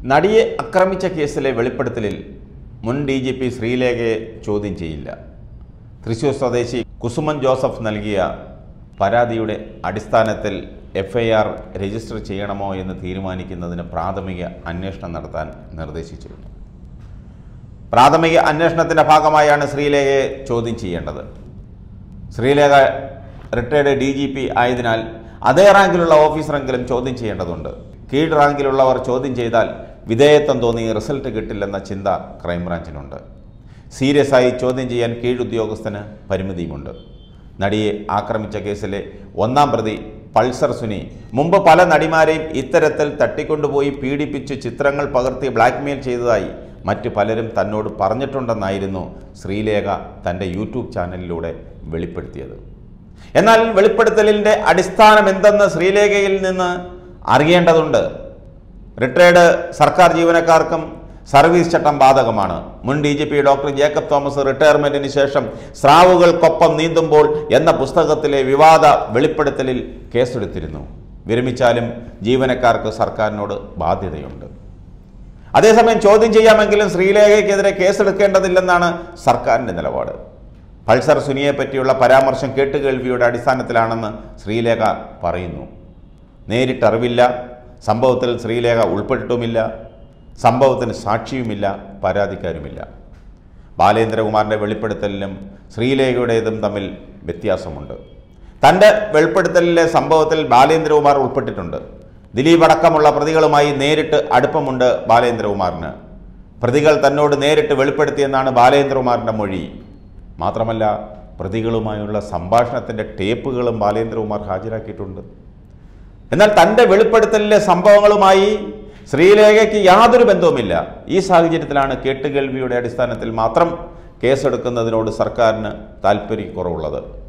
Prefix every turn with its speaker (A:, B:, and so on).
A: നടിയെ ആക്രമിച്ച കേസിലെ വെളിപ്പെടുത്തലിൽ മുൻ ഡി ജി പി ശ്രീലേഖയെ ചോദ്യം ചെയ്യില്ല തൃശൂർ സ്വദേശി കുസുമൻ ജോസഫ് നൽകിയ പരാതിയുടെ അടിസ്ഥാനത്തിൽ എഫ് ഐ ആർ രജിസ്റ്റർ ചെയ്യണമോ എന്ന് തീരുമാനിക്കുന്നതിന് പ്രാഥമിക അന്വേഷണം നടത്താൻ നിർദ്ദേശിച്ചിരുന്നു പ്രാഥമിക അന്വേഷണത്തിൻ്റെ ഭാഗമായാണ് ശ്രീലേഖയെ ചോദ്യം ചെയ്യേണ്ടത് Sreelekha retired D G P ആയതിനാൽ അതേ റാങ്കിലുള്ള ഓഫീസറെങ്കിലും ചോദ്യം ചെയ്യേണ്ടതുണ്ട് കീഴ് റാങ്കിലുള്ളവർ ചോദ്യം ചെയ്താൽ വിധേയത്വം തോന്നി റിസൾട്ട് കിട്ടില്ലെന്ന ചിന്ത ക്രൈംബ്രാഞ്ചിനുണ്ട് സീരിയസ് ആയി ചോദ്യം ചെയ്യാൻ കീഴുദ്യോഗസ്ഥന് പരിമിതിയുമുണ്ട് നടിയെ ആക്രമിച്ച കേസിലെ ഒന്നാം പ്രതി പൾസർ സുനി മുമ്പ് പല നടിമാരെയും ഇത്തരത്തിൽ തട്ടിക്കൊണ്ടുപോയി പീഡിപ്പിച്ച് ചിത്രങ്ങൾ പകർത്തി ബ്ലാക്ക്മെയിൽ ചെയ്തതായി മറ്റു പലരും തന്നോട് പറഞ്ഞിട്ടുണ്ടെന്നായിരുന്നു ശ്രീലേഖ തൻ്റെ യൂട്യൂബ് ചാനലിലൂടെ വെളിപ്പെടുത്തിയത് എന്നാൽ വെളിപ്പെടുത്തലിൻ്റെ അടിസ്ഥാനം എന്തെന്ന് ശ്രീലേഖയിൽ നിന്ന് അറിയേണ്ടതുണ്ട് റിട്ടയർഡ് സർക്കാർ ജീവനക്കാർക്കും സർവീസ് ചട്ടം ബാധകമാണ് മുൻ D G P doctor Jacob Thomas റിട്ടയർമെന്റിന് ശേഷം സ്രാവുകൾക്കൊപ്പം നീന്തുമ്പോൾ എന്ന പുസ്തകത്തിലെ വിവാദ വെളിപ്പെടുത്തലിൽ കേസെടുത്തിരുന്നു വിരമിച്ചാലും ജീവനക്കാർക്ക് സർക്കാരിനോട് ബാധ്യതയുണ്ട് അതേസമയം ചോദ്യം ചെയ്യാമെങ്കിലും ശ്രീലേഖയ്ക്കെതിരെ കേസെടുക്കേണ്ടതില്ലെന്നാണ് സർക്കാരിൻ്റെ നിലപാട് പൾസർ സുനിയെ പറ്റിയുള്ള പരാമർശം കേട്ടുകേൾവിയുടെ അടിസ്ഥാനത്തിലാണെന്ന് ശ്രീലേഖ പറയുന്നു നേരിട്ടറിവില്ല സംഭവത്തിൽ ശ്രീലേഖ ഉൾപ്പെട്ടിട്ടുമില്ല സംഭവത്തിന് സാക്ഷിയുമില്ല പരാതിക്കാരുമില്ല ബാലേന്ദ്രകുമാറിൻ്റെ വെളിപ്പെടുത്തലിലും ശ്രീലേഖയുടേതും തമ്മിൽ വ്യത്യാസമുണ്ട് തൻ്റെ വെളിപ്പെടുത്തലിലെ സംഭവത്തിൽ ബാലേന്ദ്രകുമാർ ഉൾപ്പെട്ടിട്ടുണ്ട് ദിലീപ് അടക്കമുള്ള പ്രതികളുമായി നേരിട്ട് അടുപ്പമുണ്ട് ബാലേന്ദ്രകുമാറിന് പ്രതികൾ തന്നോട് നേരിട്ട് വെളിപ്പെടുത്തിയെന്നാണ് ബാലേന്ദ്രകുമാറിൻ്റെ മൊഴി മാത്രമല്ല പ്രതികളുമായുള്ള സംഭാഷണത്തിൻ്റെ ടേപ്പുകളും ബാലേന്ദ്രകുമാർ ഹാജരാക്കിയിട്ടുണ്ട് എന്നാൽ തൻ്റെ വെളിപ്പെടുത്തലിലെ സംഭവങ്ങളുമായി ശ്രീലേഖയ്ക്ക് യാതൊരു ബന്ധവുമില്ല ഈ സാഹചര്യത്തിലാണ് കേട്ടുകേൾവിയുടെ അടിസ്ഥാനത്തിൽ മാത്രം കേസെടുക്കുന്നതിനോട് സർക്കാരിന് താല്പര്യക്കുറവുള്ളത്